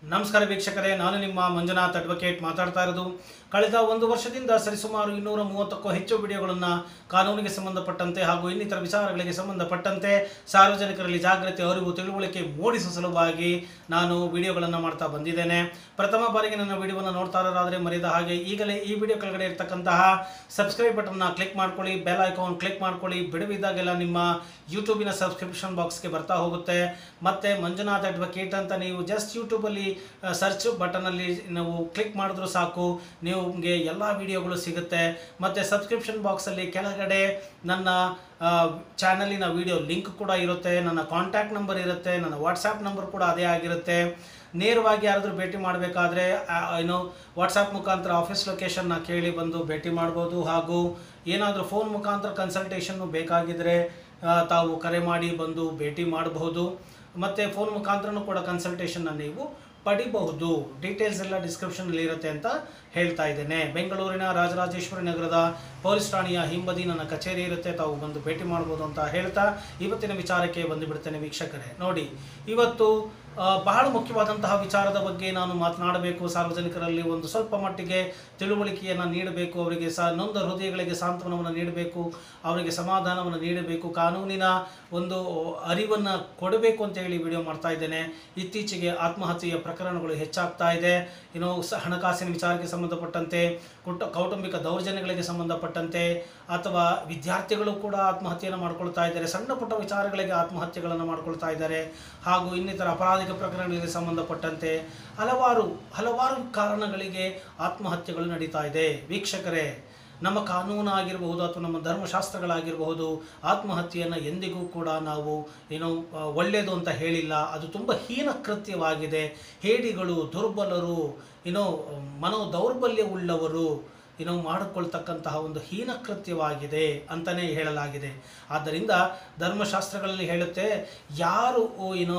ನಮಸ್ಕಾರ ವೀಕ್ಷಕರೇ ನಾನು ನಿಮ್ಮ ಮಂಜುನಾಥ್ ಅಡ್ವೊಕೇಟ್ ಮಾತಾಡ್ತಾ ಇರೋದು ಕಳೆದ ಒಂದು ವರ್ಷದಿಂದ ಸರಿಸುಮಾರು ಇನ್ನೂರ ಮೂವತ್ತಕ್ಕೂ ಹೆಚ್ಚು ವಿಡಿಯೋಗಳನ್ನು ಕಾನೂನಿಗೆ ಸಂಬಂಧಪಟ್ಟಂತೆ ಹಾಗೂ ಇನ್ನಿತರ ವಿಚಾರಗಳಿಗೆ ಸಂಬಂಧಪಟ್ಟಂತೆ ಸಾರ್ವಜನಿಕರಲ್ಲಿ ಜಾಗೃತಿ ಅರಿವು ತಿಳುವಳಿಕೆ ಮೂಡಿಸುವ ಸಲುವಾಗಿ ನಾನು ವಿಡಿಯೋಗಳನ್ನು ಮಾಡ್ತಾ ಬಂದಿದ್ದೇನೆ ಪ್ರಥಮ ಬಾರಿಗೆ ನನ್ನ ವಿಡಿಯೋವನ್ನು ನೋಡ್ತಾ ಇರೋರಾದರೆ ಮರೆಯದ ಹಾಗೆ ಈಗಲೇ ಈ ವಿಡಿಯೋ ಕೆಳಗಡೆ ಇರ್ತಕ್ಕಂತಹ ಸಬ್ಸ್ಕ್ರೈಬ್ ಬಟನ್ನ ಕ್ಲಿಕ್ ಮಾಡ್ಕೊಳ್ಳಿ ಬೆಲ್ ಐಕಾನ್ ಕ್ಲಿಕ್ ಮಾಡ್ಕೊಳ್ಳಿ ಬಿಡುವಿದ್ದಾಗೆಲ್ಲ ನಿಮ್ಮ ಯೂಟ್ಯೂಬಿನ ಸಬ್ಸ್ಕ್ರಿಪ್ಷನ್ ಬಾಕ್ಸ್ಗೆ ಬರ್ತಾ ಹೋಗುತ್ತೆ ಮತ್ತೆ ಮಂಜುನಾಥ್ ಅಡ್ವೊಕೇಟ್ ಅಂತ ನೀವು ಜಸ್ಟ್ ಯೂಟ್ಯೂಬಲ್ಲಿ ಸರ್ಚ್ ಬಟನಲ್ಲಿ ನಾವು ಕ್ಲಿಕ್ ಮಾಡಿದ್ರು ಸಾಕು ನಿಮಗೆ ಎಲ್ಲ ವಿಡಿಯೋಗಳು ಸಿಗುತ್ತೆ ಮತ್ತು ಸಬ್ಸ್ಕ್ರಿಪ್ಷನ್ ಬಾಕ್ಸಲ್ಲಿ ಕೆಳಗಡೆ ನನ್ನ ಚಾನಲಿನ ವಿಡಿಯೋ ಲಿಂಕ್ ಕೂಡ ಇರುತ್ತೆ ನನ್ನ ಕಾಂಟ್ಯಾಕ್ಟ್ ನಂಬರ್ ಇರುತ್ತೆ ನನ್ನ ವಾಟ್ಸಾಪ್ ನಂಬರ್ ಕೂಡ ಅದೇ ಆಗಿರುತ್ತೆ ನೇರವಾಗಿ ಯಾರಾದರೂ ಭೇಟಿ ಮಾಡಬೇಕಾದ್ರೆ ಏನು ವಾಟ್ಸಾಪ್ ಮುಖಾಂತರ ಆಫೀಸ್ ಲೊಕೇಶನ್ನ ಕೇಳಿ ಬಂದು ಭೇಟಿ ಮಾಡ್ಬೋದು ಹಾಗೂ ಏನಾದರೂ ಫೋನ್ ಮುಖಾಂತರ ಕನ್ಸಲ್ಟೇಷನ್ನು ಬೇಕಾಗಿದ್ದರೆ ಆ, ತಾವು ಕರೆ ಮಾಡಿ ಬಂದು ಭೇಟಿ ಮಾಡಬಹುದು ಮತ್ತು ಫೋನ್ ಮುಖಾಂತರನೂ ಕೂಡ ಕನ್ಸಲ್ಟೇಷನ್ನ ನೀವು ಪಡಿಬಹುದು ಡೀಟೇಲ್ಸ್ ಎಲ್ಲ ಡಿಸ್ಕ್ರಿಪ್ಷನಲ್ಲಿ ಇರುತ್ತೆ ಅಂತ ಹೇಳ್ತಾ ಇದ್ದೇನೆ ಬೆಂಗಳೂರಿನ ರಾಜರಾಜೇಶ್ವರಿ ನಗರದ ಪೊಲೀಸ್ ಠಾಣೆಯ ಹಿಂಬದಿ ನನ್ನ ಕಚೇರಿ ಇರುತ್ತೆ ತಾವು ಬಂದು ಭೇಟಿ ಮಾಡ್ಬೋದು ಅಂತ ಹೇಳ್ತಾ ಇವತ್ತಿನ ವಿಚಾರಕ್ಕೆ ಬಂದು ಬಿಡ್ತೇನೆ ವೀಕ್ಷಕರೇ ನೋಡಿ ಇವತ್ತು ಆ, ಬಹಳ ಮುಖ್ಯವಾದಂತಹ ವಿಚಾರದ ಬಗ್ಗೆ ನಾನು ಮಾತನಾಡಬೇಕು ಸಾರ್ವಜನಿಕರಲ್ಲಿ ಒಂದು ಸ್ವಲ್ಪ ಮಟ್ಟಿಗೆ ತಿಳುವಳಿಕೆಯನ್ನು ನೀಡಬೇಕು ಅವರಿಗೆ ಸ ನೊಂದ ಹೃದಯಗಳಿಗೆ ಸಾಂತ್ವನವನ್ನು ನೀಡಬೇಕು ಅವರಿಗೆ ಸಮಾಧಾನವನ್ನು ನೀಡಬೇಕು ಕಾನೂನಿನ ಒಂದು ಅರಿವನ್ನು ಕೊಡಬೇಕು ಅಂತ ಹೇಳಿ ವಿಡಿಯೋ ಮಾಡ್ತಾ ಇದ್ದೇನೆ ಇತ್ತೀಚೆಗೆ ಆತ್ಮಹತ್ಯೆಯ ಪ್ರಕರಣಗಳು ಹೆಚ್ಚಾಗ್ತಾ ಇದೆ ಇನ್ನು ಸ ಹಣಕಾಸಿನ ವಿಚಾರಕ್ಕೆ ಸಂಬಂಧಪಟ್ಟಂತೆ ಕುಟ ಕೌಟುಂಬಿಕ ದೌರ್ಜನ್ಯಗಳಿಗೆ ಸಂಬಂಧಪಟ್ಟಂತೆ ಅಥವಾ ವಿದ್ಯಾರ್ಥಿಗಳು ಕೂಡ ಆತ್ಮಹತ್ಯೆಯನ್ನು ಮಾಡ್ಕೊಳ್ತಾ ಇದ್ದಾರೆ ಸಣ್ಣ ಪುಟ್ಟ ವಿಚಾರಗಳಿಗೆ ಆತ್ಮಹತ್ಯೆಗಳನ್ನು ಮಾಡ್ಕೊಳ್ತಾ ಇದ್ದಾರೆ ಹಾಗೂ ಇನ್ನಿತರ ಅಪರಾಧಿಕ ಪ್ರಕರಣಗಳಿಗೆ ಸಂಬಂಧಪಟ್ಟಂತೆ ಹಲವಾರು ಹಲವಾರು ಕಾರಣಗಳಿಗೆ ಆತ್ಮಹತ್ಯೆಗಳು ನಡೀತಾ ಇದೆ ವೀಕ್ಷಕರೇ ನಮ್ಮ ಕಾನೂನು ಆಗಿರಬಹುದು ಅಥವಾ ನಮ್ಮ ಧರ್ಮಶಾಸ್ತ್ರಗಳಾಗಿರಬಹುದು ಆತ್ಮಹತ್ಯೆಯನ್ನು ಎಂದಿಗೂ ಕೂಡ ನಾವು ಏನು ಆ, ಒಳ್ಳೆಯದು ಅಂತ ಹೇಳಿಲ್ಲ ಅದು ತುಂಬ ಹೀನ ಕೃತ್ಯವಾಗಿದೆ ಹೇಡಿಗಳು ದುರ್ಬಲರು ಏನೋ ಮನೋ ದೌರ್ಬಲ್ಯವುಳ್ಳವರು ಏನೋ ಮಾಡಿಕೊಳ್ತಕ್ಕಂತಹ ಒಂದು ಹೀನ ಕೃತ್ಯವಾಗಿದೆ ಅಂತಲೇ ಹೇಳಲಾಗಿದೆ ಆದ್ದರಿಂದ ಧರ್ಮಶಾಸ್ತ್ರಗಳಲ್ಲಿ ಹೇಳುತ್ತೆ ಯಾರು ಓ, ಏನೋ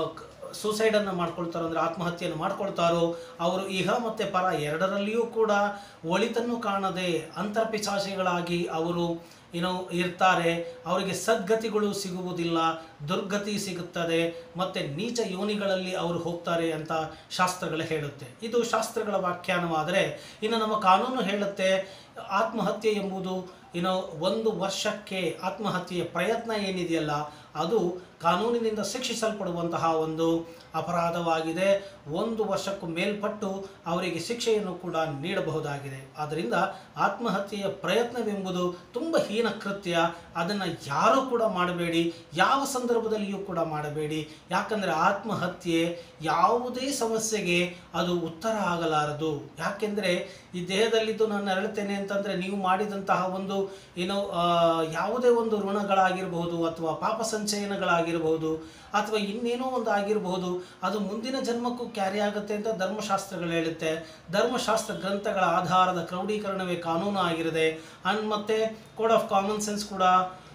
ಸೂಸೈಡನ್ನು ಮಾಡ್ಕೊಳ್ತಾರೋ ಅಂದರೆ ಆತ್ಮಹತ್ಯೆಯನ್ನು ಮಾಡ್ಕೊಳ್ತಾರೋ ಅವರು ಇಹ ಮತ್ತು ಪರ ಎರಡರಲ್ಲಿಯೂ ಕೂಡ ಒಳಿತನ್ನು ಕಾಣದೆ ಅಂತರ್ಪಿಚಾಚಿಗಳಾಗಿ ಅವರು ಏನೋ ಇರ್ತಾರೆ ಅವರಿಗೆ ಸದ್ಗತಿಗಳು ಸಿಗುವುದಿಲ್ಲ ದುರ್ಗತಿ ಸಿಗುತ್ತದೆ ಮತ್ತು ನೀಚ ಯೋನಿಗಳಲ್ಲಿ ಅವರು ಹೋಗ್ತಾರೆ ಅಂತ ಶಾಸ್ತ್ರಗಳು ಹೇಳುತ್ತೆ ಇದು ಶಾಸ್ತ್ರಗಳ ವ್ಯಾಖ್ಯಾನವಾದರೆ ಇನ್ನು ನಮ್ಮ ಕಾನೂನು ಹೇಳುತ್ತೆ ಆತ್ಮಹತ್ಯೆ ಎಂಬುದು ಏನೋ ಒಂದು ವರ್ಷಕ್ಕೆ ಆತ್ಮಹತ್ಯೆಯ ಪ್ರಯತ್ನ ಏನಿದೆಯಲ್ಲ ಅದು ಕಾನೂನಿನಿಂದ ಶಿಕ್ಷಿಸಲ್ಪಡುವಂತಹ ಒಂದು ಅಪರಾಧವಾಗಿದೆ ಒಂದು ವರ್ಷಕ್ಕೂ ಮೇಲ್ಪಟ್ಟು ಅವರಿಗೆ ಶಿಕ್ಷೆಯನ್ನು ಕೂಡ ನೀಡಬಹುದಾಗಿದೆ ಆದ್ದರಿಂದ ಆತ್ಮಹತ್ಯೆಯ ಪ್ರಯತ್ನವೆಂಬುದು ತುಂಬ ಹೀನ ಕೃತ್ಯ ಅದನ್ನು ಯಾರೂ ಕೂಡ ಮಾಡಬೇಡಿ ಯಾವ ಸಂದರ್ಭದಲ್ಲಿಯೂ ಕೂಡ ಮಾಡಬೇಡಿ ಯಾಕಂದರೆ ಆತ್ಮಹತ್ಯೆ ಯಾವುದೇ ಸಮಸ್ಯೆಗೆ ಅದು ಉತ್ತರ ಆಗಲಾರದು ಯಾಕೆಂದರೆ ಈ ದೇಹದಲ್ಲಿದ್ದು ನಾನು ಅರಳುತ್ತೇನೆ ಅಂತಂದರೆ ನೀವು ಮಾಡಿದಂತಹ ಒಂದು ಏನೋ ಆ, ಯಾವುದೇ ಒಂದು ಋಣಗಳಾಗಿರಬಹುದು ಅಥವಾ ಪಾಪ ಸಂಚಯನಗಳಾಗಿರಬಹುದು ಅಥವಾ ಇನ್ನೇನೋ ಒಂದು ಆಗಿರಬಹುದು ಅದು ಮುಂದಿನ ಜನ್ಮಕ್ಕೂ ಕ್ಯಾರಿ ಆಗುತ್ತೆ ಅಂತ ಧರ್ಮಶಾಸ್ತ್ರಗಳು ಹೇಳುತ್ತೆ ಧರ್ಮಶಾಸ್ತ್ರ ಗ್ರಂಥಗಳ ಆಧಾರದ ಕ್ರೌಢೀಕರಣವೇ ಕಾನೂನು ಆಗಿರುತ್ತೆ ಅಂಡ್ ಮತ್ತೆ ಕೋಡ್ ಆಫ್ ಕಾಮನ್ ಸೆನ್ಸ್ ಕೂಡ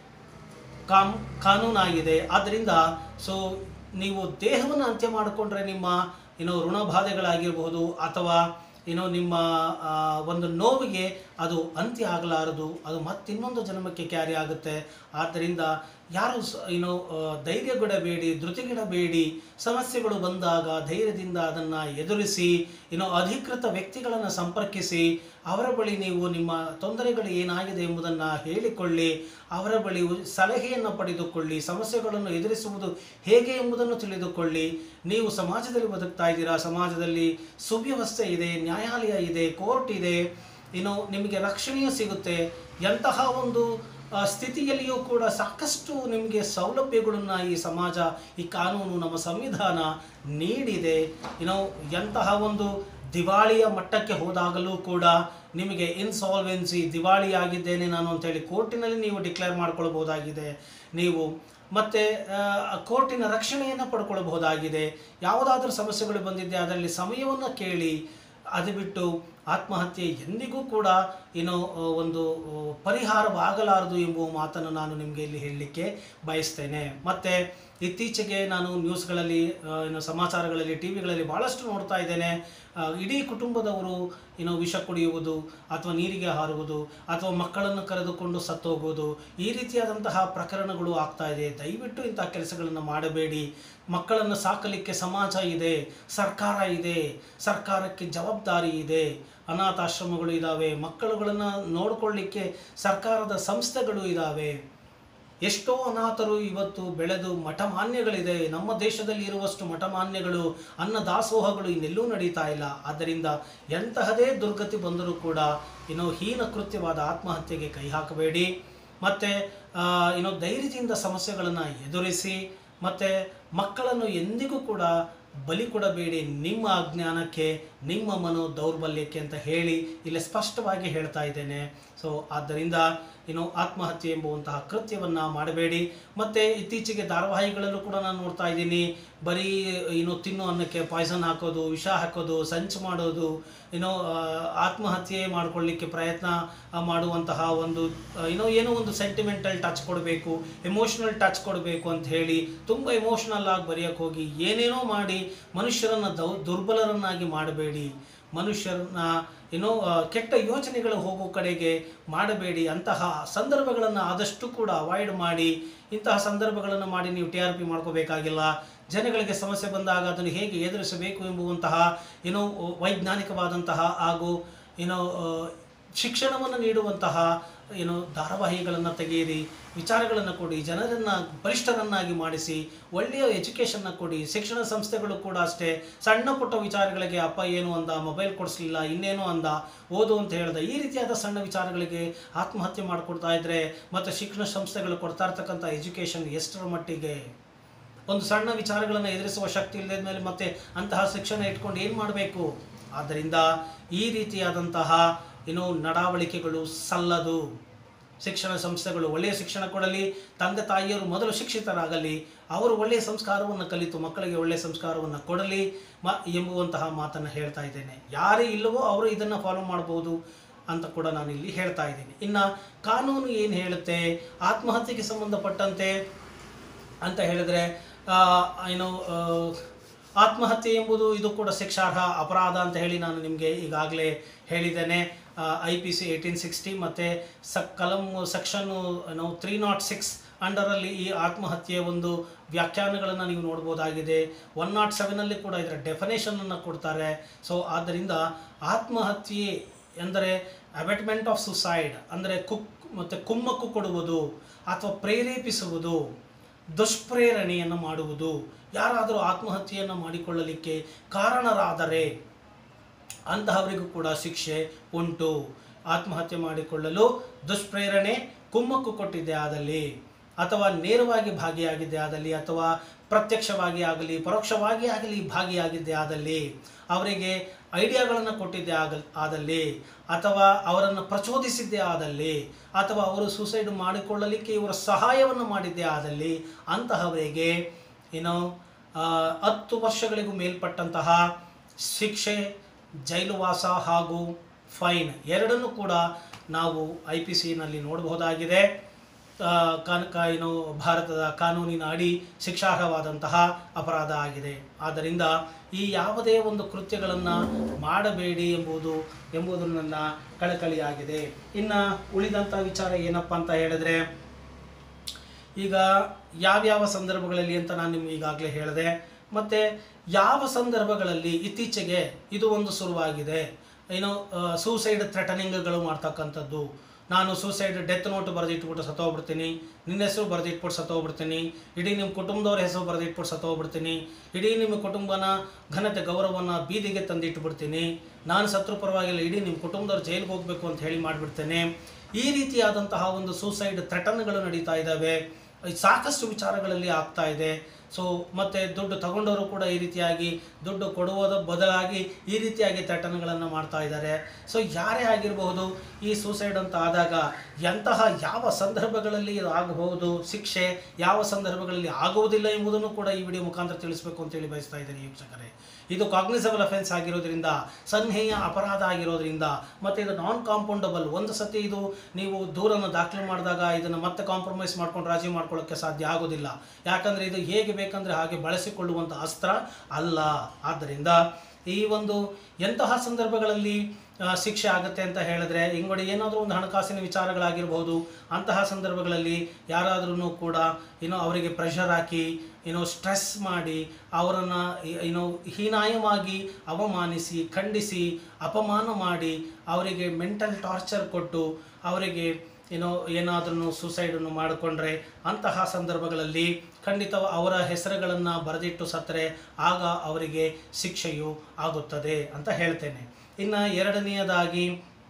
ಕಾಮ್ ಕಾನೂನಾಗಿದೆ ಆದ್ದರಿಂದ ಸೊ ನೀವು ದೇಹವನ್ನು ಅಂತ್ಯ ಮಾಡಿಕೊಂಡ್ರೆ ನಿಮ್ಮ ಏನೋ ಋಣಬಾಧೆಗಳಾಗಿರಬಹುದು ಅಥವಾ ಏನೋ ನಿಮ್ಮ ಆ, ಒಂದು ನೋವಿಗೆ ಅದು ಅಂತ್ಯ ಆಗಲಾರದು ಅದು ಮತ್ತಿನ್ನೊಂದು ಜನ್ಮಕ್ಕೆ ಕ್ಯಾರಿ ಆಗುತ್ತೆ ಆದ್ದರಿಂದ ಯಾರು ಸ ಏನೋ ಆ, ಧೈರ್ಯಗೆಡಬೇಡಿ ಧೃತಿಗೆಡಬೇಡಿ ಸಮಸ್ಯೆಗಳು ಬಂದಾಗ ಧೈರ್ಯದಿಂದ ಅದನ್ನು ಎದುರಿಸಿ ಏನೋ ಅಧಿಕೃತ ವ್ಯಕ್ತಿಗಳನ್ನು ಸಂಪರ್ಕಿಸಿ ಅವರ ಬಳಿ ನೀವು ನಿಮ್ಮ ತೊಂದರೆಗಳು ಏನಾಗಿದೆ ಎಂಬುದನ್ನು ಹೇಳಿಕೊಳ್ಳಿ ಅವರ ಬಳಿ ಉ- ಸಲಹೆಯನ್ನು ಪಡೆದುಕೊಳ್ಳಿ ಸಮಸ್ಯೆಗಳನ್ನು ಎದುರಿಸುವುದು ಹೇಗೆ ಎಂಬುದನ್ನು ತಿಳಿದುಕೊಳ್ಳಿ ನೀವು ಸಮಾಜದಲ್ಲಿ ಬದುಕ್ತಾ ಇದ್ದೀರಾ ಸಮಾಜದಲ್ಲಿ ಸುವ್ಯವಸ್ಥೆ ಇದೆ ನ್ಯಾಯಾಲಯ ಇದೆ ಕೋರ್ಟ್ ಇದೆ ಇನ್ನು ನಿಮಗೆ ರಕ್ಷಣೆಯೂ ಸಿಗುತ್ತೆ ಎಂತಹ ಒಂದು ಆ, ಸ್ಥಿತಿಯಲ್ಲಿಯೂ ಕೂಡ ಸಾಕಷ್ಟು ನಿಮಗೆ ಸೌಲಭ್ಯಗಳನ್ನು ಈ ಸಮಾಜ ಈ ಕಾನೂನು ನಮ್ಮ ಸಂವಿಧಾನ ನೀಡಿದೆ ಏನೋ ಎಂತಹ ಒಂದು ದಿವಾಳಿಯ ಮಟ್ಟಕ್ಕೆ ಹೋದಾಗಲೂ ಕೂಡ ನಿಮಗೆ ಇನ್ಸಾಲ್ವೆನ್ಸಿ ದಿವಾಳಿ ಆಗಿದ್ದೇನೆ ನಾನು ಅಂತೇಳಿ ಕೋರ್ಟಿನಲ್ಲಿ ನೀವು ಡಿಕ್ಲೇರ್ ಮಾಡ್ಕೊಳ್ಬಹುದಾಗಿದೆ ನೀವು ಮತ್ತು ಕೋರ್ಟಿನ ರಕ್ಷಣೆಯನ್ನು ಪಡ್ಕೊಳ್ಬಹುದಾಗಿದೆ ಯಾವುದಾದ್ರೂ ಸಮಸ್ಯೆಗಳು ಬಂದಿದ್ದೆ ಅದರಲ್ಲಿ ಸಮಯವನ್ನು ಕೇಳಿ ಅದು ಬಿಟ್ಟು ಆತ್ಮಹತ್ಯೆ ಎಂದಿಗೂ ಕೂಡ ಏನೋ ಆ, ಒಂದು ಆ, ಪರಿಹಾರವಾಗಲಾರದು ಎಂಬುವ ಮಾತನ್ನು ನಾನು ನಿಮಗೆ ಇಲ್ಲಿ ಹೇಳಲಿಕ್ಕೆ ಬಯಸ್ತೇನೆ ಮತ್ತು ಇತ್ತೀಚೆಗೆ ನಾನು ನ್ಯೂಸ್ಗಳಲ್ಲಿ ಆ, ಏನು ಸಮಾಚಾರಗಳಲ್ಲಿ ಟಿ ವಿಗಳಲ್ಲಿ ಭಾಳಷ್ಟು ನೋಡ್ತಾ ಇದ್ದೇನೆ ಆ, ಇಡೀ ಕುಟುಂಬದವರು ಏನೋ ವಿಷ ಕುಡಿಯುವುದು ಅಥವಾ ನೀರಿಗೆ ಹಾರುವುದು ಅಥವಾ ಮಕ್ಕಳನ್ನು ಕರೆದುಕೊಂಡು ಸತ್ತೋಗುವುದು ಈ ರೀತಿಯಾದಂತಹ ಪ್ರಕರಣಗಳು ಆಗ್ತಾ ಇದೆ ದಯವಿಟ್ಟು ಇಂತಹ ಕೆಲಸಗಳನ್ನು ಮಾಡಬೇಡಿ ಮಕ್ಕಳನ್ನು ಸಾಕಲಿಕ್ಕೆ ಸಮಾಜ ಇದೆ ಸರ್ಕಾರ ಇದೆ ಸರ್ಕಾರಕ್ಕೆ ಜವಾಬ್ದಾರಿ ಇದೆ ಅನಾಥಾಶ್ರಮಗಳು ಇದ್ದಾವೆ ಮಕ್ಕಳುಗಳನ್ನು ನೋಡಿಕೊಳ್ಳಿಕ್ಕೆ ಸರ್ಕಾರದ ಸಂಸ್ಥೆಗಳು ಇದ್ದಾವೆ ಎಷ್ಟೋ ಅನಾಥರು ಇವತ್ತು ಬೆಳೆದು ಮಠಮಾನ್ಯಗಳಿದೆ ನಮ್ಮ ದೇಶದಲ್ಲಿ ಇರುವಷ್ಟು ಮಠಮಾನ್ಯಗಳು ಅನ್ನದಾಸೋಹಗಳು ಇನ್ನೆಲ್ಲೂ ನಡೀತಾ ಇಲ್ಲ ಆದ್ದರಿಂದ ಎಂತಹದೇ ದುರ್ಗತಿ ಬಂದರೂ ಕೂಡ ಇನ್ನು ಹೀನ ಕೃತ್ಯವಾದ ಆತ್ಮಹತ್ಯೆಗೆ ಕೈ ಹಾಕಬೇಡಿ ಮತ್ತು ಇನ್ನು ಧೈರ್ಯದಿಂದ ಸಮಸ್ಯೆಗಳನ್ನು ಎದುರಿಸಿ ಮತ್ತು ಮಕ್ಕಳನ್ನು ಎಂದಿಗೂ ಕೂಡ ಬಲಿ ಕೊಡಬೇಡಿ ನಿಮ್ಮ ಅಜ್ಞಾನಕ್ಕೆ ನಿಮ್ಮ ಮನೋ ದೌರ್ಬಲ್ಯಕ್ಕೆ ಅಂತ ಹೇಳಿ ಇಲ್ಲಿ ಸ್ಪಷ್ಟವಾಗಿ ಹೇಳ್ತಾ ಇದ್ದೇನೆ ಸೊ ಆದ್ದರಿಂದ ಇನ್ನು ಆತ್ಮಹತ್ಯೆ ಎಂಬುವಂತಹ ಕೃತ್ಯವನ್ನು ಮಾಡಬೇಡಿ ಮತ್ತು ಇತ್ತೀಚೆಗೆ ಧಾರಾವಾಹಿಗಳಲ್ಲೂ ಕೂಡ ನಾನು ನೋಡ್ತಾ ಇದ್ದೀನಿ ಬರೀ ಇನ್ನು ತಿನ್ನೋ ಅನ್ನಕ್ಕೆ ಪಾಯ್ಸನ್ ಹಾಕೋದು ವಿಷ ಹಾಕೋದು ಸಂಚು ಮಾಡೋದು ಏನೋ ಆ, ಆತ್ಮಹತ್ಯೆ ಮಾಡಿಕೊಳ್ಳಿಕ್ಕೆ ಪ್ರಯತ್ನ ಆ, ಮಾಡುವಂತಹ ಒಂದು ಆ, ಏನೋ ಏನೋ ಒಂದು ಸೆಂಟಿಮೆಂಟಲ್ ಟಚ್ ಕೊಡಬೇಕು ಎಮೋಷ್ನಲ್ ಟಚ್ ಕೊಡಬೇಕು ಅಂತ ಹೇಳಿ ತುಂಬ ಎಮೋಷ್ನಲ್ ಆಗಿ ಬರೆಯೋಕ್ಕೆ ಹೋಗಿ ಏನೇನೋ ಮಾಡಿ ಮನುಷ್ಯರನ್ನು ದೌ ದುರ್ಬಲರನ್ನಾಗಿ ಮಾಡಬೇಡಿ ಮನುಷ್ಯರನ್ನ ಏನೋ ಆ, ಕೆಟ್ಟ ಯೋಚನೆಗಳು ಹೋಗೋ ಕಡೆಗೆ ಮಾಡಬೇಡಿ ಅಂತಹ ಸಂದರ್ಭಗಳನ್ನು ಆದಷ್ಟು ಕೂಡ ಅವಾಯ್ಡ್ ಮಾಡಿ ಇಂತಹ ಸಂದರ್ಭಗಳನ್ನು ಮಾಡಿ ನೀವು ಟಿ ಆರ್ ಪಿ ಮಾಡ್ಕೋಬೇಕಾಗಿಲ್ಲ ಜನಗಳಿಗೆ ಸಮಸ್ಯೆ ಬಂದಾಗ ಅದನ್ನು ಹೇಗೆ ಎದುರಿಸಬೇಕು ಎಂಬುವಂತಹ ಏನೋ ವೈಜ್ಞಾನಿಕವಾದಂತಹ ಹಾಗೂ ಏನೋ ಆ, ಶಿಕ್ಷಣವನ್ನು ನೀಡುವಂತಹ ಏನು ಧಾರಾವಾಹಿಗಳನ್ನು ತೆಗೆಯಿರಿ ವಿಚಾರಗಳನ್ನು ಕೊಡಿ ಜನರನ್ನು ಬಲಿಷ್ಠರನ್ನಾಗಿ ಮಾಡಿಸಿ ಒಳ್ಳೆಯ ಎಜುಕೇಷನ್ನ ಕೊಡಿ ಶಿಕ್ಷಣ ಸಂಸ್ಥೆಗಳು ಕೂಡ ಅಷ್ಟೇ ಸಣ್ಣ ಪುಟ್ಟ ವಿಚಾರಗಳಿಗೆ ಅಪ್ಪ ಏನು ಅಂದ ಮೊಬೈಲ್ ಕೊಡಿಸ್ಲಿಲ್ಲ ಇನ್ನೇನು ಅಂದ ಓದು ಅಂತ ಹೇಳ್ದ ಈ ರೀತಿಯಾದ ಸಣ್ಣ ವಿಚಾರಗಳಿಗೆ ಆತ್ಮಹತ್ಯೆ ಮಾಡಿಕೊಡ್ತಾ ಇದ್ರೆ ಮತ್ತು ಶಿಕ್ಷಣ ಸಂಸ್ಥೆಗಳು ಕೊಡ್ತಾ ಇರ್ತಕ್ಕಂಥ ಎಜುಕೇಷನ್ ಎಷ್ಟರ ಮಟ್ಟಿಗೆ ಒಂದು ಸಣ್ಣ ವಿಚಾರಗಳನ್ನು ಎದುರಿಸುವ ಶಕ್ತಿ ಇಲ್ಲದ ಮೇಲೆ ಮತ್ತೆ ಅಂತಹ ಶಿಕ್ಷಣ ಇಟ್ಕೊಂಡು ಏನು ಮಾಡಬೇಕು ಆದ್ದರಿಂದ ಈ ರೀತಿಯಾದಂತಹ ಏನು ನಡಾವಳಿಕೆಗಳು ಸಲ್ಲದು ಶಿಕ್ಷಣ ಸಂಸ್ಥೆಗಳು ಒಳ್ಳೆಯ ಶಿಕ್ಷಣ ಕೊಡಲಿ ತಂದೆ ತಾಯಿಯರು ಮೊದಲು ಶಿಕ್ಷಿತರಾಗಲಿ ಅವರು ಒಳ್ಳೆಯ ಸಂಸ್ಕಾರವನ್ನು ಕಲಿತು ಮಕ್ಕಳಿಗೆ ಒಳ್ಳೆಯ ಸಂಸ್ಕಾರವನ್ನು ಕೊಡಲಿ ಮ ಎಂಬುವಂತಹ ಮಾತನ್ನು ಹೇಳ್ತಾ ಇದ್ದೇನೆ ಯಾರೇ ಇಲ್ಲವೋ ಅವರು ಇದನ್ನು ಫಾಲೋ ಮಾಡ್ಬೋದು ಅಂತ ಕೂಡ ನಾನು ಇಲ್ಲಿ ಹೇಳ್ತಾ ಇದ್ದೀನಿ ಇನ್ನು ಕಾನೂನು ಏನು ಹೇಳುತ್ತೆ ಆತ್ಮಹತ್ಯೆಗೆ ಸಂಬಂಧಪಟ್ಟಂತೆ ಅಂತ ಹೇಳಿದ್ರೆ ಆ, ಏನು ಆ, ಆತ್ಮಹತ್ಯೆ ಎಂಬುದು ಇದು ಕೂಡ ಶಿಕ್ಷಾರ್ಹ ಅಪರಾಧ ಅಂತ ಹೇಳಿ ನಾನು ನಿಮಗೆ ಈಗಾಗಲೇ ಹೇಳಿದ್ದೇನೆ I P C eighteen sixty ಮತ್ತು ಸ ಕಲಂ ಸೆಕ್ಷನ್ನು ನಾವು ತ್ರೀ ನಾಟ್ ಸಿಕ್ಸ್ ಅಂಡರಲ್ಲಿ ಈ ಆತ್ಮಹತ್ಯೆಯ ಒಂದು ವ್ಯಾಖ್ಯಾನಗಳನ್ನು ನೀವು ನೋಡ್ಬೋದಾಗಿದೆ ಒನ್ ನಾಟ್ ಸೆವೆನಲ್ಲಿ ಕೂಡ ಇದರ ಡೆಫಿನೇಷನನ್ನು ಕೊಡ್ತಾರೆ ಸೊ ಆದ್ದರಿಂದ ಆತ್ಮಹತ್ಯೆ ಎಂದರೆ ಅಬೆಟ್ಮೆಂಟ್ ಆಫ್ ಸುಸೈಡ್ ಅಂದರೆ ಕುಕ್ ಮತ್ತು ಕುಮ್ಮಕ್ಕು ಕೊಡುವುದು ಅಥವಾ ಪ್ರೇರೇಪಿಸುವುದು ದುಷ್ಪ್ರೇರಣೆಯನ್ನು ಮಾಡುವುದು ಯಾರಾದರೂ ಆತ್ಮಹತ್ಯೆಯನ್ನು ಮಾಡಿಕೊಳ್ಳಲಿಕ್ಕೆ ಕಾರಣರಾದರೆ ಅಂತಹವರಿಗೂ ಕೂಡ ಶಿಕ್ಷೆ ಉಂಟು ಆತ್ಮಹತ್ಯೆ ಮಾಡಿಕೊಳ್ಳಲು ದುಷ್ಪ್ರೇರಣೆ ಕುಮ್ಮಕ್ಕು ಕೊಟ್ಟಿದ್ದೆ ಆದಲ್ಲಿ ಅಥವಾ ನೇರವಾಗಿ ಭಾಗಿಯಾಗಿದ್ದೆ ಆದಲ್ಲಿ ಅಥವಾ ಪ್ರತ್ಯಕ್ಷವಾಗಿ ಆಗಲಿ ಪರೋಕ್ಷವಾಗಿ ಆಗಲಿ ಭಾಗಿಯಾಗಿದ್ದೆ ಆದಲ್ಲಿ ಅವರಿಗೆ ಐಡಿಯಾಗಳನ್ನು ಕೊಟ್ಟಿದ್ದೆ ಆಗ ಆದಲ್ಲಿ ಅಥವಾ ಅವರನ್ನು ಪ್ರಚೋದಿಸಿದ್ದೇ ಆದಲ್ಲಿ ಅಥವಾ ಅವರು ಸೂಸೈಡ್ ಮಾಡಿಕೊಳ್ಳಲಿಕ್ಕೆ ಇವರ ಸಹಾಯವನ್ನು ಮಾಡಿದ್ದೇ ಆದಲ್ಲಿ ಅಂತಹವರಿಗೆ ಏನು ಆ, ಹತ್ತು ವರ್ಷಗಳಿಗೂ ಮೇಲ್ಪಟ್ಟಂತಹ ಶಿಕ್ಷೆ ಜೈಲುವಾಸ ಹಾಗೂ ಫೈನ್ ಎರಡನ್ನೂ ಕೂಡ ನಾವು ಐ ಪಿ ಸಿನಲ್ಲಿ ನೋಡಬಹುದಾಗಿದೆ ಆ, ಕಾನ್ ಕಾ- ಏನು ಭಾರತದ ಕಾನೂನಿನ ಅಡಿ ಶಿಕ್ಷಾರ್ಹವಾದಂತಹ ಅಪರಾಧ ಆಗಿದೆ ಆದ್ದರಿಂದ ಈ ಯಾವುದೇ ಒಂದು ಕೃತ್ಯಗಳನ್ನು ಮಾಡಬೇಡಿ ಎಂಬುದು ಎಂಬುದು ನನ್ನ ಕಳಕಳಿಯಾಗಿದೆ ಇನ್ನು ಉಳಿದಂಥ ವಿಚಾರ ಏನಪ್ಪ ಅಂತ ಹೇಳಿದ್ರೆ ಈಗ ಯಾವ್ಯಾವ ಸಂದರ್ಭಗಳಲ್ಲಿ ಅಂತ ನಾನು ನಿಮ್ಗೆ ಈಗಾಗಲೇ ಹೇಳಿದೆ ಮತ್ತು ಯಾವ ಸಂದರ್ಭಗಳಲ್ಲಿ ಇತ್ತೀಚೆಗೆ ಇದು ಒಂದು ಶುರುವಾಗಿದೆ ಏನು ಸೂಸೈಡ್ ಥ್ರೆಟನಿಂಗ್ಗಳು ಮಾಡ್ತಕ್ಕಂಥದ್ದು ನಾನು ಸೂಸೈಡ್ ಡೆತ್ ನೋಟ್ ಬರೆದಿಟ್ಬಿಟ್ಟು ಸತ್ತೋಗ್ಬಿಡ್ತೀನಿ ನಿನ್ನ ಹೆಸರು ಬರೆದಿಟ್ಬಿಟ್ಟು ಸತ್ತೋಗ್ಬಿಡ್ತೀನಿ ಇಡೀ ನಿಮ್ಮ ಕುಟುಂಬದವ್ರ ಹೆಸರು ಬರೆದಿಟ್ಬಿಟ್ಟು ಸತ್ತೋಗ್ಬಿಡ್ತೀನಿ ಇಡೀ ನಿಮ್ಮ ಕುಟುಂಬನ ಘನತೆ ಗೌರವವನ್ನು ಬೀದಿಗೆ ತಂದಿಟ್ಬಿಡ್ತೀನಿ ನಾನು ಸತ್ರು ಪರವಾಗಿಲ್ಲ ಇಡೀ ನಿಮ್ಮ ಕುಟುಂಬದವ್ರು ಜೈಲಿಗೆ ಹೋಗಬೇಕು ಅಂತ ಹೇಳಿ ಮಾಡಿಬಿಡ್ತೇನೆ ಈ ರೀತಿಯಾದಂತಹ ಒಂದು ಸೂಸೈಡ್ ಥ್ರೆಟನ್ಗಳು ನಡೀತಾ ಇದ್ದಾವೆ ಸಾಕಷ್ಟು ವಿಚಾರಗಳಲ್ಲಿ ಆಗ್ತಾ ಇದೆ ಸೊ ಮತ್ತು ದುಡ್ಡು ತಗೊಂಡವರು ಕೂಡ ಈ ರೀತಿಯಾಗಿ ದುಡ್ಡು ಕೊಡುವುದ ಬದಲಾಗಿ ಈ ರೀತಿಯಾಗಿ ಥ್ರೆಟನ್ಗಳನ್ನು ಮಾಡ್ತಾ ಇದ್ದಾರೆ ಸೊ ಯಾರೇ ಆಗಿರಬಹುದು ಈ ಸೂಸೈಡ್ ಅಂತ ಆದಾಗ ಎಂತಹ ಯಾವ ಸಂದರ್ಭಗಳಲ್ಲಿ ಇದು ಆಗಬಹುದು ಶಿಕ್ಷೆ ಯಾವ ಸಂದರ್ಭಗಳಲ್ಲಿ ಆಗುವುದಿಲ್ಲ ಎಂಬುದನ್ನು ಕೂಡ ಈ ವಿಡಿಯೋ ಮುಖಾಂತರ ತಿಳಿಸಬೇಕು ಅಂತೇಳಿ ಬಯಸ್ತಾ ಇದ್ದೀನಿ ವೀಕ್ಷಕರೇ ಇದು ಕಾಗ್ನಿಸಬಲ್ ಅಫೆನ್ಸ್ ಆಗಿರೋದ್ರಿಂದ ಸನ್ಹೇಯ ಅಪರಾಧ ಆಗಿರೋದ್ರಿಂದ ಮತ್ತು ಇದು ನಾನ್ ಕಾಂಪೌಂಡಬಲ್ ಒಂದು ಸತಿ ಇದು ನೀವು ದೂರನ್ನು ದಾಖಲು ಮಾಡಿದಾಗ ಇದನ್ನು ಮತ್ತೆ ಕಾಂಪ್ರಮೈಸ್ ಮಾಡ್ಕೊಂಡು ರಾಜಿ ಮಾಡ್ಕೊಳ್ಳೋಕ್ಕೆ ಸಾಧ್ಯ ಆಗೋದಿಲ್ಲ ಯಾಕಂದರೆ ಇದು ಹೇಗೆ ಬೇಕಂದರೆ ಹಾಗೆ ಬಳಸಿಕೊಳ್ಳುವಂಥ ಅಸ್ತ್ರ ಅಲ್ಲ ಆದ್ದರಿಂದ ಈ ಒಂದು ಎಂತಹ ಸಂದರ್ಭಗಳಲ್ಲಿ ಆ, ಶಿಕ್ಷೆ ಆಗುತ್ತೆ ಅಂತ ಹೇಳಿದ್ರೆ ಹಿಂಗೊಡಿ ಏನಾದರೂ ಒಂದು ಹಣಕಾಸಿನ ವಿಚಾರಗಳಾಗಿರ್ಬೋದು ಅಂತಹ ಸಂದರ್ಭಗಳಲ್ಲಿ ಯಾರಾದ್ರೂ ಕೂಡ ಏನೋ ಅವರಿಗೆ ಪ್ರೆಷರ್ ಹಾಕಿ ಏನೋ ಸ್ಟ್ರೆಸ್ ಮಾಡಿ ಅವರನ್ನು ಏನೋ ಹೀನಾಯವಾಗಿ ಅವಮಾನಿಸಿ ಖಂಡಿಸಿ ಅಪಮಾನ ಮಾಡಿ ಅವರಿಗೆ ಮೆಂಟಲ್ ಟಾರ್ಚರ್ ಕೊಟ್ಟು ಅವರಿಗೆ ಏನೋ ಏನಾದ್ರೂ ಸೂಸೈಡನ್ನು ಮಾಡಿಕೊಂಡ್ರೆ ಅಂತಹ ಸಂದರ್ಭಗಳಲ್ಲಿ ಖಂಡಿತ ಅವರ ಹೆಸರುಗಳನ್ನು ಬರೆದಿಟ್ಟು ಸತ್ತರೆ ಆಗ ಅವರಿಗೆ ಶಿಕ್ಷೆಯು ಆಗುತ್ತದೆ ಅಂತ ಹೇಳ್ತೇನೆ ಇನ್ನು ಎರಡನೆಯದಾಗಿ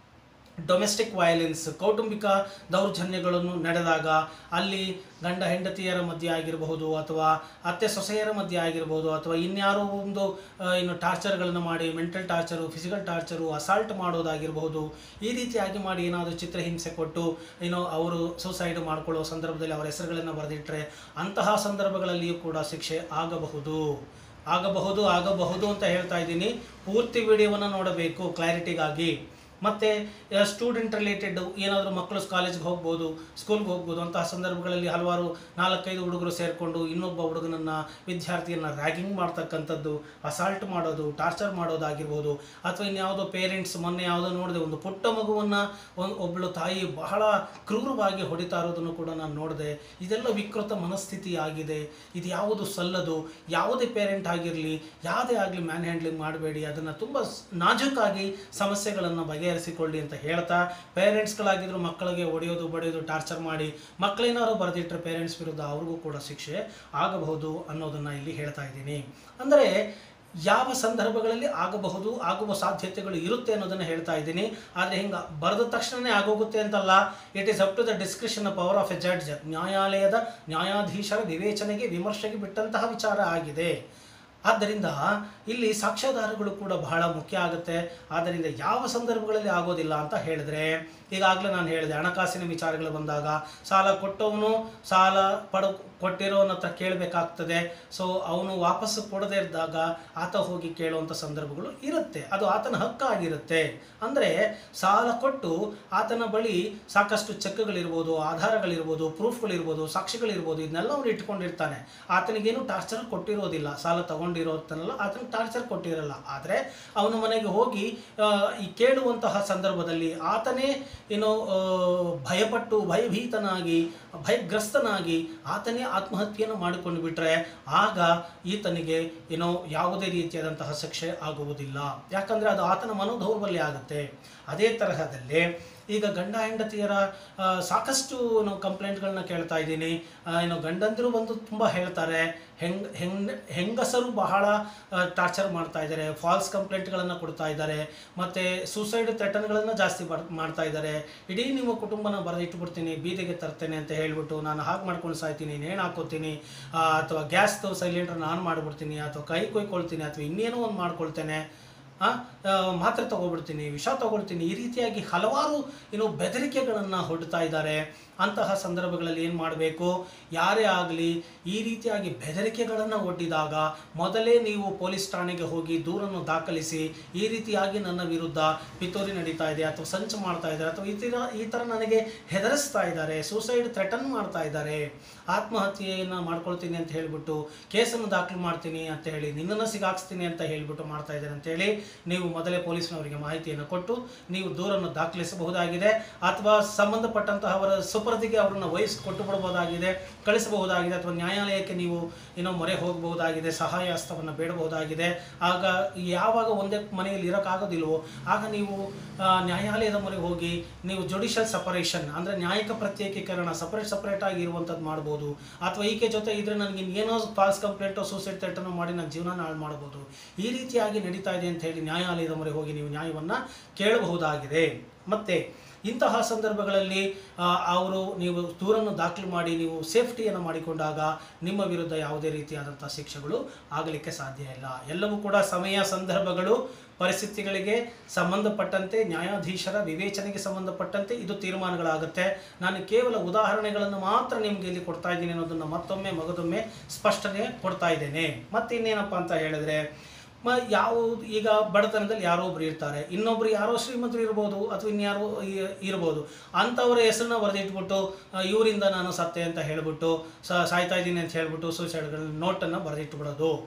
ಡೊಮೆಸ್ಟಿಕ್ ವಯಲೆನ್ಸ್ ಕೌಟುಂಬಿಕ ದೌರ್ಜನ್ಯಗಳನ್ನು ನಡೆದಾಗ ಅಲ್ಲಿ ಗಂಡ ಹೆಂಡತಿಯರ ಮಧ್ಯೆ ಆಗಿರಬಹುದು ಅಥವಾ ಅತ್ತೆ ಸೊಸೆಯರ ಮಧ್ಯೆ ಆಗಿರಬಹುದು ಅಥವಾ ಇನ್ಯಾರೋ ಒಂದು ಆ, ಇನ್ನು ಟಾರ್ಚರ್ಗಳನ್ನು ಮಾಡಿ mental torture physical torture assault ಮಾಡೋದಾಗಿರಬಹುದು ಈ ರೀತಿಯಾಗಿ ಮಾಡಿ ಏನಾದರೂ ಚಿತ್ರಹಿಂಸೆ ಕೊಟ್ಟು ಏನೋ ಅವರು ಸೂಸೈಡ್ ಮಾಡ್ಕೊಳ್ಳೋ ಸಂದರ್ಭದಲ್ಲಿ ಅವರ ಹೆಸರುಗಳನ್ನು ಬರೆದಿಟ್ಟರೆ ಅಂತಹ ಸಂದರ್ಭಗಳಲ್ಲಿಯೂ ಕೂಡ ಶಿಕ್ಷೆ ಆಗಬಹುದು ಆಗಬಹುದು ಆಗಬಹುದು ಅಂತ ಹೇಳ್ತಾ ಇದ್ದೀನಿ ಪೂರ್ತಿ ವಿಡಿಯೋವನ್ನು ನೋಡಬೇಕು ಕ್ಲಾರಿಟಿಗಾಗಿ ಮತ್ತು ಸ್ಟೂಡೆಂಟ್ ರಿಲೇಟೆಡ್ ಏನಾದರೂ ಮಕ್ಕಳು ಕಾಲೇಜ್ಗೆ ಹೋಗ್ಬೋದು ಸ್ಕೂಲ್ಗೆ ಹೋಗ್ಬೋದು ಅಂತಹ ಸಂದರ್ಭಗಳಲ್ಲಿ ಹಲವಾರು ನಾಲ್ಕೈದು ಹುಡುಗರು ಸೇರಿಕೊಂಡು ಇನ್ನೊಬ್ಬ ಹುಡುಗನನ್ನು ವಿದ್ಯಾರ್ಥಿಯನ್ನು ರ್ಯಾಗಿಂಗ್ ಮಾಡ್ತಕ್ಕಂಥದ್ದು ಅಸಾಲ್ಟ್ ಮಾಡೋದು ಟಾರ್ಚರ್ ಮಾಡೋದಾಗಿರ್ಬೋದು ಅಥವಾ ಇನ್ಯಾವುದೋ ಪೇರೆಂಟ್ಸ್ ಮೊನ್ನೆ ಯಾವುದೋ ನೋಡಿದೆ ಒಂದು ಪುಟ್ಟ ಮಗುವನ್ನು ಒಂದು ಒಬ್ಬಳು ತಾಯಿ ಬಹಳ ಕ್ರೂರವಾಗಿ ಹೊಡಿತಾ ಇರೋದನ್ನು ಕೂಡ ನಾನು ನೋಡಿದೆ ಇದೆಲ್ಲ ವಿಕೃತ ಮನಸ್ಥಿತಿ ಆಗಿದೆ ಇದು ಯಾವುದು ಸಲ್ಲದು ಯಾವುದೇ ಪೇರೆಂಟ್ ಆಗಿರಲಿ ಯಾವುದೇ ಆಗಲಿ ಮ್ಯಾನ್ ಹ್ಯಾಂಡ್ಲಿಂಗ್ ಮಾಡಬೇಡಿ ಅದನ್ನು ತುಂಬ ಸ್- ನಾಜೂಕಾಗಿ ಸಮಸ್ಯೆಗಳನ್ನು ಬಗೆಹರಿಸಿಕೊಳ್ಳಿ ಅಂತ ಹೇಳ್ತಾ ಪೇರೆಂಟ್ಸ್ಗಳಾಗಿದ್ರು ಮಕ್ಕಳಿಗೆ ಹೊಡೆಯೋದು ಬಡಿಯೋದು ಟಾರ್ಚರ್ ಮಾಡಿ ಮಕ್ಕಳೇನಾದ್ರು ಬರೆದಿಟ್ಟರೆ ಪೇರೆಂಟ್ಸ್ ವಿರುದ್ಧ ಅವ್ರಿಗೂ ಕೂಡ ಶಿಕ್ಷೆ ಆಗಬಹುದು ಅನ್ನೋದನ್ನು ಇಲ್ಲಿ ಹೇಳ್ತಾ ಇದ್ದೀನಿ ಅಂದರೆ ಯಾವ ಸಂದರ್ಭಗಳಲ್ಲಿ ಆಗಬಹುದು ಆಗುವ ಸಾಧ್ಯತೆಗಳು ಇರುತ್ತೆ ಅನ್ನೋದನ್ನು ಹೇಳ್ತಾ ಇದ್ದೀನಿ ಆದರೆ ಹಿಂಗೆ ಬರೆದ ತಕ್ಷಣವೇ ಆಗೋಗುತ್ತೆ ಅಂತಲ್ಲ it is up to the description power of a judge ನ್ಯಾಯಾಲಯದ ನ್ಯಾಯಾಧೀಶರ ವಿವೇಚನೆಗೆ ವಿಮರ್ಶೆಗೆ ಬಿಟ್ಟಂತಹ ವಿಚಾರ ಆಗಿದೆ ಆದ್ದರಿಂದ ಇಲ್ಲಿ ಸಾಕ್ಷ್ಯಾಧಾರಗಳು ಕೂಡ ಬಹಳ ಮುಖ್ಯ ಆಗುತ್ತೆ ಆದ್ದರಿಂದ ಯಾವ ಸಂದರ್ಭಗಳಲ್ಲಿ ಆಗೋದಿಲ್ಲ ಅಂತ ಹೇಳಿದ್ರೆ ಈಗಾಗಲೇ ನಾನು ಹೇಳಿದೆ ಹಣಕಾಸಿನ ವಿಚಾರಗಳು ಬಂದಾಗ ಸಾಲ ಕೊಟ್ಟವನು ಸಾಲ ಪಡ ಕೊಟ್ಟಿರೋನ ಹತ್ರ ಕೇಳಬೇಕಾಗ್ತದೆ ಸೊ ಅವನು ವಾಪಸ್ಸು ಕೊಡದೇ ಇದ್ದಾಗ ಆತ ಹೋಗಿ ಕೇಳುವಂಥ ಸಂದರ್ಭಗಳು ಇರುತ್ತೆ ಅದು ಆತನ ಹಕ್ಕಾಗಿರುತ್ತೆ ಅಂದರೆ ಸಾಲ ಕೊಟ್ಟು ಆತನ ಬಳಿ ಸಾಕಷ್ಟು ಚೆಕ್ಗಳಿರ್ಬೋದು ಆಧಾರಗಳಿರ್ಬೋದು ಪ್ರೂಫ್ಗಳಿರ್ಬೋದು ಸಾಕ್ಷಿಗಳಿರ್ಬೋದು ಇದನ್ನೆಲ್ಲ ಅವನು ಇಟ್ಕೊಂಡಿರ್ತಾನೆ ಆತನಿಗೇನು ಟಾರ್ಚರ್ ಕೊಟ್ಟಿರೋದಿಲ್ಲ ಸಾಲ ತಗೊಂಡಿರೋತನಲ್ಲ ಆತನಿಗೆ ಟಾರ್ಚರ್ ಕೊಟ್ಟಿರಲ್ಲ ಆದರೆ ಅವನ ಮನೆಗೆ ಹೋಗಿ ಆ, ಈ ಕೇಳುವಂತಹ ಸಂದರ್ಭದಲ್ಲಿ ಆತನೇ ಏನೋ ಆ, ಭಯಪಟ್ಟು ಭಯಭೀತನಾಗಿ ಭಯಗ್ರಸ್ತನಾಗಿ ಆತನೇ ಆತ್ಮಹತ್ಯೆಯನ್ನು ಮಾಡಿಕೊಂಡು ಬಿಟ್ರೆ ಆಗ ಈತನಿಗೆ ಏನೋ ಯಾವುದೇ ರೀತಿಯಾದಂತಹ ಶಿಕ್ಷೆ ಆಗುವುದಿಲ್ಲ ಯಾಕಂದರೆ ಅದು ಆತನ ಮನೋದೌರ್ಬಲ್ಯ ಆಗುತ್ತೆ ಅದೇ ತರಹದಲ್ಲಿ ಈಗ ಗಂಡ ಹೆಂಡತಿಯರ ಆ, ಸಾಕಷ್ಟು ನಾವು ಕಂಪ್ಲೇಂಟ್ಗಳನ್ನ ಕೇಳ್ತಾ ಇದ್ದೀನಿ ಆ, ಏನು ಗಂಡಂದಿರು ಬಂದು ತುಂಬ ಹೇಳ್ತಾರೆ ಹೆಂಗ್ ಹೆಂಗ್ ಹೆಂಗಸರು ಬಹಳ ಟಾರ್ಚರ್ ಮಾಡ್ತಾ ಇದ್ದಾರೆ ಫಾಲ್ಸ್ ಕಂಪ್ಲೇಂಟ್ಗಳನ್ನು ಕೊಡ್ತಾ ಇದ್ದಾರೆ ಮತ್ತು ಸೂಸೈಡ್ ಥ್ರೆಟನ್ಗಳನ್ನು ಜಾಸ್ತಿ ಬರ್ ಮಾಡ್ತಾ ಇದ್ದಾರೆ ಇಡೀ ನಿಮ್ಮ ಕುಟುಂಬನ ಬರೆದಿಟ್ಬಿಡ್ತೀನಿ ಬೀದಿಗೆ ತರ್ತೇನೆ ಅಂತ ಹೇಳ್ಬಿಟ್ಟು ನಾನು ಹಾಗೆ ಮಾಡ್ಕೊಂಡು ಸಾಯ್ತೀನಿ ನೇಣು ಹಾಕೋತೀನಿ ಆ, ಅಥವಾ ಗ್ಯಾಸ್ದು ಸಿಲಿಂಡರ್ ನಾನು ಮಾಡಿಬಿಡ್ತೀನಿ ಅಥವಾ ಕೈ ಕೊಯ್ಕೊಳ್ತೀನಿ ಅಥವಾ ಇನ್ನೇನೋ ಒಂದು ಮಾಡ್ಕೊಳ್ತೇನೆ ಆ, ಆ, ಮಾತ್ರೆ ತಗೊಬಿಡ್ತೀನಿ ವಿಷ ತಗೊಳ್ತೀನಿ ಈ ರೀತಿಯಾಗಿ ಹಲವಾರು ಏನು ಬೆದರಿಕೆಗಳನ್ನು ಹೊಡ್ತಾ ಇದ್ದಾರೆ ಅಂತಹ ಸಂದರ್ಭಗಳಲ್ಲಿ ಏನು ಮಾಡಬೇಕು ಯಾರೇ ಆಗಲಿ ಈ ರೀತಿಯಾಗಿ ಬೆದರಿಕೆಗಳನ್ನು ಒಡ್ಡಿದಾಗ ಮೊದಲೇ ನೀವು ಪೊಲೀಸ್ ಠಾಣೆಗೆ ಹೋಗಿ ದೂರನ್ನು ದಾಖಲಿಸಿ ಈ ರೀತಿಯಾಗಿ ನನ್ನ ವಿರುದ್ಧ ಪಿತೂರಿ ನಡೀತಾ ಇದೆ ಅಥವಾ ಸಂಚು ಮಾಡ್ತಾ ಇದ್ದಾರೆ ಅಥವಾ ಈ ಥರ ಈ ಥರ ನನಗೆ ಹೆದರಿಸ್ತಾ ಇದ್ದಾರೆ ಸೂಸೈಡ್ ಥ್ರೆಟನ್ ಮಾಡ್ತಾ ಇದ್ದಾರೆ ಆತ್ಮಹತ್ಯೆಯನ್ನು ಮಾಡ್ಕೊಳ್ತೀನಿ ಅಂತ ಹೇಳಿಬಿಟ್ಟು ಕೇಸನ್ನು ದಾಖಲು ಮಾಡ್ತೀನಿ ಅಂತ ಹೇಳಿ ನಿನ್ನನ್ನು ಸಿಗಾಕ್ಸ್ತೀನಿ ಅಂತ ಹೇಳಿಬಿಟ್ಟು ಮಾಡ್ತಾ ಇದ್ದಾರೆ ಅಂತೇಳಿ ನೀವು ಮೊದಲೇ ಪೊಲೀಸ್ನವರಿಗೆ ಮಾಹಿತಿಯನ್ನು ಕೊಟ್ಟು ನೀವು ದೂರನ್ನು ದಾಖಲಿಸಬಹುದಾಗಿದೆ ಅಥವಾ ಸಂಬಂಧಪಟ್ಟಂತಹ ಅವರ ಸುಪರ್ದಿಗೆ ಅವರನ್ನು ವಹಿಸಿ ಕೊಟ್ಟು ಬಿಡಬಹುದಾಗಿದೆ ಕಳಿಸಬಹುದಾಗಿದೆ ಅಥವಾ ನ್ಯಾಯಾಲಯಕ್ಕೆ ನೀವು ಏನೋ ಮೊರೆ ಹೋಗಬಹುದಾಗಿದೆ ಸಹಾಯ ಹಸ್ತವನ್ನು ಬೇಡಬಹುದಾಗಿದೆ ಆಗ ಯಾವಾಗ ಒಂದೇ ಮನೆಯಲ್ಲಿ ಇರೋಕ್ಕಾಗೋದಿಲ್ವೋ ಆಗ ನೀವು ಆ, ನ್ಯಾಯಾಲಯದ ಮೊರೆ ಹೋಗಿ ನೀವು ಜುಡಿಷಿಯಲ್ ಸಪರೇಷನ್ ಅಂದರೆ ನ್ಯಾಯಿಕ ಪ್ರತ್ಯೇಕೀಕರಣ ಸಪರೇಟ್ ಸಪರೇಟ್ ಆಗಿ ಇರುವಂಥದ್ದು ಮಾಡ್ಬೋದು ಅಥವಾ ಈಕೆ ಜೊತೆ ಇದ್ರೆ ನನಗೆ ಏನೋ ಫಾಲ್ಸ್ ಕಂಪ್ಲೇಂಟೋ ಸೂಸೈಡ್ ಥ್ರೆಟನ್ನು ಮಾಡಿ ನನ್ನ ಜೀವನ ಹಾಳು ಮಾಡ್ಬೋದು ಈ ರೀತಿಯಾಗಿ ನಡೀತಾ ಇದೆ ಅಂತ ಹೇಳಿ ನ್ಯಾಯಾಲಯದ ಮೊರೆ ಹೋಗಿ ನೀವು ನ್ಯಾಯವನ್ನು ಕೇಳಬಹುದಾಗಿದೆ ಮತ್ತೆ ಇಂತಹ ಸಂದರ್ಭಗಳಲ್ಲಿ ಆ, ಅವರು ನೀವು ದೂರನ್ನು ದಾಖಲು ಮಾಡಿ ನೀವು ಸೇಫ್ಟಿಯನ್ನು ಮಾಡಿಕೊಂಡಾಗ ನಿಮ್ಮ ವಿರುದ್ಧ ಯಾವುದೇ ರೀತಿಯಾದಂಥ ಶಿಕ್ಷೆಗಳು ಆಗಲಿಕ್ಕೆ ಸಾಧ್ಯ ಇಲ್ಲ ಎಲ್ಲವೂ ಕೂಡ ಸಮಯ ಸಂದರ್ಭಗಳು ಪರಿಸ್ಥಿತಿಗಳಿಗೆ ಸಂಬಂಧಪಟ್ಟಂತೆ ನ್ಯಾಯಾಧೀಶರ ವಿವೇಚನೆಗೆ ಸಂಬಂಧಪಟ್ಟಂತೆ ಇದು ತೀರ್ಮಾನಗಳಾಗುತ್ತೆ ನಾನು ಕೇವಲ ಉದಾಹರಣೆಗಳನ್ನು ಮಾತ್ರ ನಿಮಗೆ ಇಲ್ಲಿ ಕೊಡ್ತಾ ಇದ್ದೀನಿ ಅನ್ನೋದನ್ನು ಮತ್ತೊಮ್ಮೆ ಮಗದೊಮ್ಮೆ ಸ್ಪಷ್ಟನೆ ಕೊಡ್ತಾ ಇದ್ದೇನೆ ಮತ್ತೆ ಇನ್ನೇನಪ್ಪ ಅಂತ ಹೇಳಿದ್ರೆ ಮ ಯಾವ ಈಗ ಬಡತನದಲ್ಲಿ ಯಾರೋ ಒಬ್ರು ಇರ್ತಾರೆ ಇನ್ನೊಬ್ರು ಯಾರೋ ಶ್ರೀಮಂತರು ಇರ್ಬೋದು ಅಥವಾ ಇನ್ಯಾರೋ ಇ- ಇರ್ಬೋದು ಅಂಥವ್ರ ಹೆಸರನ್ನ ಬರೆದಿಟ್ಬಿಟ್ಟು ಆ, ಇವರಿಂದ ನಾನು ಸತ್ತೆ ಅಂತ ಹೇಳ್ಬಿಟ್ಟು ಸ ಸಾಯ್ತಾ ಇದ್ದೀನಿ ಅಂತ ಹೇಳ್ಬಿಟ್ಟು ಸೂಸೈಡ್ಗಳ ನೋಟನ್ನು ಬರೆದಿಟ್ಬಿಡೋದು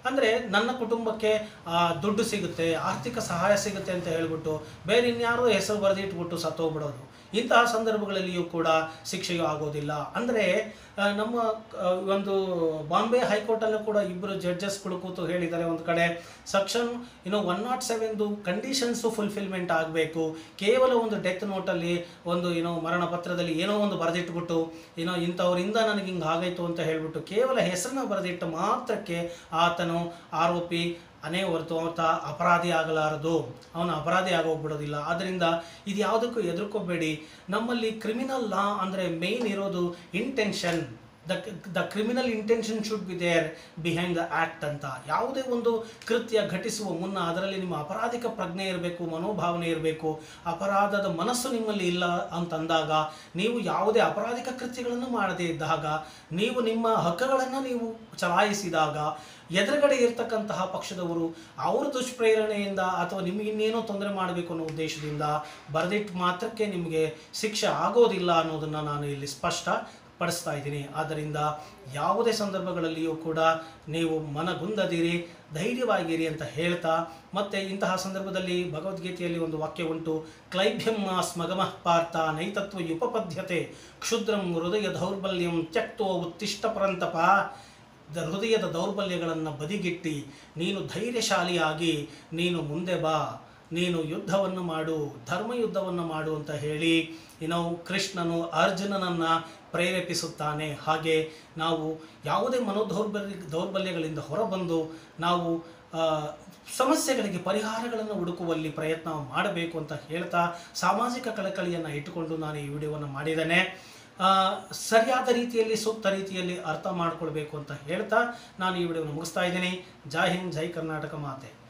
ಅಂದರೆ ನನ್ನ ಕುಟುಂಬಕ್ಕೆ ಆ, ದುಡ್ಡು ಸಿಗುತ್ತೆ ಆರ್ಥಿಕ ಸಹಾಯ ಸಿಗುತ್ತೆ ಅಂತ ಹೇಳ್ಬಿಟ್ಟು ಬೇರೆ ಇನ್ಯಾರೋ ಹೆಸರು ಬರೆದಿಟ್ಬಿಟ್ಟು ಸತ್ತೋಗ್ಬಿಡೋದು ಇಂತಹ ಸಂದರ್ಭಗಳಲ್ಲಿಯೂ ಕೂಡ ಶಿಕ್ಷೆಯೂ ಆಗೋದಿಲ್ಲ ಅಂದರೆ ಆ, ನಮ್ಮ ಆ, ಒಂದು ಬಾಂಬೆ ಹೈಕೋರ್ಟಲ್ಲೂ ಕೂಡ ಇಬ್ಬರು ಜಡ್ಜಸ್ಗಳು ಕೂತು ಹೇಳಿದ್ದಾರೆ ಒಂದು ಕಡೆ ಸೆಕ್ಷನ್ ಇನ್ನು ಒನ್ ನಾಟ್ ಸೆವೆನ್ದು ಕಂಡೀಷನ್ಸು ಫುಲ್ಫಿಲ್ಮೆಂಟ್ ಆಗಬೇಕು ಕೇವಲ ಒಂದು ಡೆತ್ ನೋಟಲ್ಲಿ ಒಂದು ಏನೋ ಮರಣ ಪತ್ರದಲ್ಲಿ ಏನೋ ಒಂದು ಬರೆದಿಟ್ಬಿಟ್ಟು ಏನೋ ಇಂಥವರಿಂದ ನನಗೆ ಹಿಂಗೆ ಆಗಾಯಿತು ಅಂತ ಹೇಳ್ಬಿಟ್ಟು ಕೇವಲ ಹೆಸರನ್ನ ಬರೆದಿಟ್ಟು ಮಾತ್ರಕ್ಕೆ ಆತನು ಆರೋಪಿ ಅನೇ ಹೊರತು ಆತ ಅಪರಾಧಿ ಆಗಲಾರದು ಅವನು ಅಪರಾಧಿ ಆಗೋಗ್ಬಿಡೋದಿಲ್ಲ ಆದ್ದರಿಂದ ಇದು ಯಾವುದಕ್ಕೂ ಹೆದರ್ಕೋಬೇಡಿ ನಮ್ಮಲ್ಲಿ ಕ್ರಿಮಿನಲ್ ಲಾ ಅಂದರೆ ಮೇನ್ ಇರೋದು intention the the criminal intention should be there behind the act ಅಂತ ಯಾವುದೇ ಒಂದು ಕೃತ್ಯ ಘಟಿಸುವ ಮುನ್ನ ಅದರಲ್ಲಿ ನಿಮ್ಮ ಅಪರಾಧಿಕ ಪ್ರಜ್ಞೆ ಇರಬೇಕು ಮನೋಭಾವನೆ ಇರಬೇಕು ಅಪರಾಧದ ಮನಸ್ಸು ನಿಮ್ಮಲ್ಲಿ ಇಲ್ಲ ಅಂತಂದಾಗ ನೀವು ಯಾವುದೇ ಅಪರಾಧಿಕ ಕೃತ್ಯಗಳನ್ನು ಮಾಡದೇ ಇದ್ದಾಗ ನೀವು ನಿಮ್ಮ ಹಕ್ಕುಗಳನ್ನು ನೀವು ಚಲಾಯಿಸಿದಾಗ ಎದುರುಗಡೆ ಇರ್ತಕ್ಕಂತಹ ಪಕ್ಷದವರು ಅವರ ದುಷ್ಪ್ರೇರಣೆಯಿಂದ ಅಥವಾ ನಿಮಗೆ ಇನ್ನೇನೋ ತೊಂದರೆ ಮಾಡಬೇಕು ಅನ್ನೋ ಉದ್ದೇಶದಿಂದ ಬರೆದಿಟ್ಟು ಮಾತ್ರಕ್ಕೆ ನಿಮಗೆ ಶಿಕ್ಷೆ ಆಗೋದಿಲ್ಲ ಅನ್ನೋದನ್ನು ನಾನು ಇಲ್ಲಿ ಸ್ಪಷ್ಟ ಪಡಿಸ್ತಾ ಇದ್ದೀನಿ ಆದ್ದರಿಂದ ಯಾವುದೇ ಸಂದರ್ಭಗಳಲ್ಲಿಯೂ ಕೂಡ ನೀವು ಮನಗುಂದದಿರಿ ಧೈರ್ಯವಾಗಿರಿ ಅಂತ ಹೇಳ್ತಾ ಮತ್ತೆ ಇಂತಹ ಸಂದರ್ಭದಲ್ಲಿ ಭಗವದ್ಗೀತೆಯಲ್ಲಿ ಒಂದು ವಾಕ್ಯ ಉಂಟು ಕ್ಲೈಭ್ಯಮ್ಮ ಸ್ಮಗಮಃ ಪಾರ್ಥ ನೈತತ್ವ ಉಪಪದ್ಯತೆ ಕ್ಷುದ್ರಂ ಹೃದಯ ದೌರ್ಬಲ್ಯಂ ತ್ಯಕ್ತೋ ಉತ್ತಿಷ್ಟ ಪರಂತಪ ದ- ಹೃದಯದ ದೌರ್ಬಲ್ಯಗಳನ್ನು ಬದಿಗಿಟ್ಟಿ ನೀನು ಧೈರ್ಯಶಾಲಿಯಾಗಿ ನೀನು ಮುಂದೆ ಬಾ ನೀನು ಯುದ್ಧವನ್ನು ಮಾಡು ಧರ್ಮಯುದ್ಧವನ್ನು ಮಾಡು ಅಂತ ಹೇಳಿ ಇನ್ನು ಕೃಷ್ಣನು ಅರ್ಜುನನನ್ನು ಪ್ರೇರೇಪಿಸುತ್ತಾನೆ ಹಾಗೆ ನಾವು ಯಾವುದೇ ಮನೋದೌರ್ಬಲ್ಯ ದೌರ್ಬಲ್ಯಗಳಿಂದ ಹೊರಬಂದು ನಾವು ಆ, ಸಮಸ್ಯೆಗಳಿಗೆ ಪರಿಹಾರಗಳನ್ನು ಹುಡುಕುವಲ್ಲಿ ಪ್ರಯತ್ನ ಮಾಡಬೇಕು ಅಂತ ಹೇಳ್ತಾ ಸಾಮಾಜಿಕ ಕಳಕಳಿಯನ್ನು ಇಟ್ಟುಕೊಂಡು ನಾನು ಈ ವಿಡಿಯೋವನ್ನು ಮಾಡಿದ್ದೇನೆ ಆ, ಸರಿಯಾದ ರೀತಿಯಲ್ಲಿ ಸೂಕ್ತ ರೀತಿಯಲ್ಲಿ ಅರ್ಥ ಮಾಡ್ಕೊಳ್ಬೇಕು ಅಂತ ಹೇಳ್ತಾ ನಾನು ಈ ವಿಡಿಯೋವನ್ನು ಮುಗಿಸ್ತಾ ಇದ್ದೀನಿ ಜೈ ಹಿಂದ್ ಜೈ ಕರ್ನಾಟಕ ಮಾತೆ